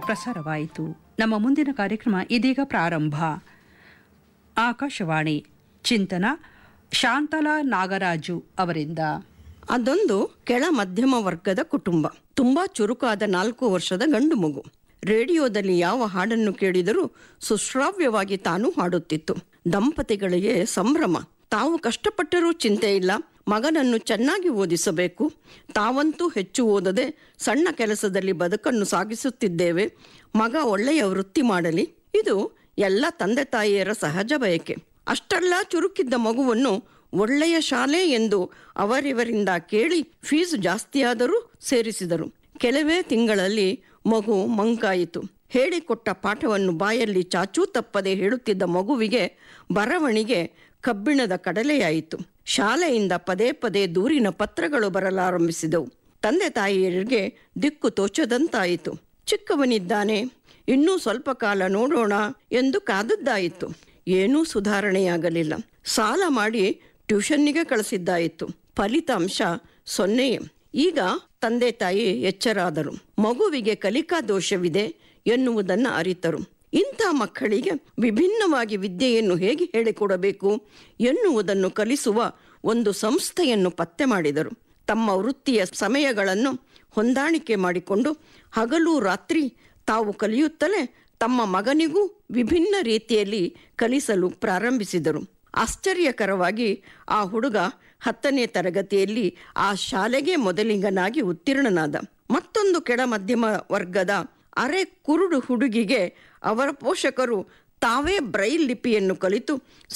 ಪ್ರಸಾರವಾಯಿತು ನಮ್ಮ ಮುಂದಿನ ಕಾರ್ಯಕ್ರಮ ಇದೀಗ ಪ್ರಾರಂಭ ಆಕಾಶವಾಣಿ ಚಿಂತನ ಶಾಂತಲಾ ನಾಗರಾಜು ಅವರಿಂದ ಅದೊಂದು ಕೆಳ ಮಧ್ಯಮ ವರ್ಗದ ಕುಟುಂಬ ತುಂಬಾ ಚುರುಕಾದ ನಾಲ್ಕು ವರ್ಷದ ಗಂಡು ಮಗು ರೇಡಿಯೋದಲ್ಲಿ ಯಾವ ಹಾಡನ್ನು ಕೇಳಿದರೂ ಸುಶ್ರಾವ್ಯವಾಗಿ ತಾನು ಹಾಡುತ್ತಿತ್ತು ದಂಪತಿಗಳಿಗೆ ಸಂಭ್ರಮ ತಾವು ಕಷ್ಟಪಟ್ಟರೂ ಚಿಂತೆ ಇಲ್ಲ ಮಗನನ್ನು ಚೆನ್ನಾಗಿ ಓದಿಸಬೇಕು ತಾವಂತೂ ಹೆಚ್ಚು ಓದದೆ ಸಣ್ಣ ಕೆಲಸದಲ್ಲಿ ಬದುಕನ್ನು ಸಾಗಿಸುತ್ತಿದ್ದೇವೆ ಮಗ ಒಳ್ಳೆಯ ವೃತ್ತಿ ಮಾಡಲಿ ಇದು ಎಲ್ಲ ತಂದೆ ತಾಯಿಯರ ಸಹಜ ಬಯಕೆ ಅಷ್ಟೆಲ್ಲ ಚುರುಕಿದ್ದ ಮಗುವನ್ನು ಒಳ್ಳೆಯ ಶಾಲೆ ಎಂದು ಅವರಿವರಿಂದ ಕೇಳಿ ಫೀಸ್ ಜಾಸ್ತಿಯಾದರೂ ಸೇರಿಸಿದರು ಕೆಲವೇ ತಿಂಗಳಲ್ಲಿ ಮಗು ಮಂಕಾಯಿತು ಹೇಳಿಕೊಟ್ಟ ಪಾಠವನ್ನು ಬಾಯಲ್ಲಿ ಚಾಚೂ ತಪ್ಪದೆ ಹೇಳುತ್ತಿದ್ದ ಮಗುವಿಗೆ ಬರವಣಿಗೆ ಕಬ್ಬಿಣದ ಕಡಲೆಯಾಯಿತು ಶಾಲೆಯಿಂದ ಪದೇ ಪದೇ ದೂರಿನ ಪತ್ರಗಳು ಬರಲಾರಂಭಿಸಿದವು ತಂದೆ ತಾಯಿಯರಿಗೆ ದಿಕ್ಕು ತೋಚದಂತಾಯಿತು ಚಿಕ್ಕವನಿದ್ದಾನೆ ಇನ್ನೂ ಸ್ವಲ್ಪ ಕಾಲ ನೋಡೋಣ ಎಂದು ಕಾದದ್ದಾಯಿತು ಏನೂ ಸುಧಾರಣೆಯಾಗಲಿಲ್ಲ ಸಾಲ ಮಾಡಿ ಟ್ಯೂಷನ್ನಿಗೆ ಕಳಿಸಿದ್ದಾಯಿತು ಫಲಿತಾಂಶ ಸೊನ್ನೆಯೇ ಈಗ ತಂದೆ ತಾಯಿ ಎಚ್ಚರಾದರು ಮಗುವಿಗೆ ಕಲಿಕಾ ದೋಷವಿದೆ ಎನ್ನುವುದನ್ನು ಅರಿತರು ಇಂಥ ಮಕ್ಕಳಿಗೆ ವಿಭಿನ್ನವಾಗಿ ವಿದ್ಯೆಯನ್ನು ಹೇಗೆ ಹೇಳಿಕೊಡಬೇಕು ಎನ್ನುವುದನ್ನು ಕಲಿಸುವ ಒಂದು ಸಂಸ್ಥೆಯನ್ನು ಪತ್ತೆ ಮಾಡಿದರು ತಮ್ಮ ವೃತ್ತಿಯ ಸಮಯಗಳನ್ನು ಹೊಂದಾಣಿಕೆ ಮಾಡಿಕೊಂಡು ಹಗಲು ರಾತ್ರಿ ತಾವು ಕಲಿಯುತ್ತಲೇ ತಮ್ಮ ಮಗನಿಗೂ ವಿಭಿನ್ನ ರೀತಿಯಲ್ಲಿ ಕಲಿಸಲು ಪ್ರಾರಂಭಿಸಿದರು ಆಶ್ಚರ್ಯಕರವಾಗಿ ಆ ಹುಡುಗ ಹತ್ತನೇ ತರಗತಿಯಲ್ಲಿ ಆ ಶಾಲೆಗೆ ಮೊದಲಿಗನಾಗಿ ಉತ್ತೀರ್ಣನಾದ ಮತ್ತೊಂದು ಕೆಳ ಮಧ್ಯಮ ವರ್ಗದ ಅರೆ ಕುರುಡು ಹುಡುಗಿಗೆ ಅವರ ಪೋಷಕರು ತಾವೇ ಬ್ರೈಲ್ ಲಿಪಿಯನ್ನು ಕಲಿತು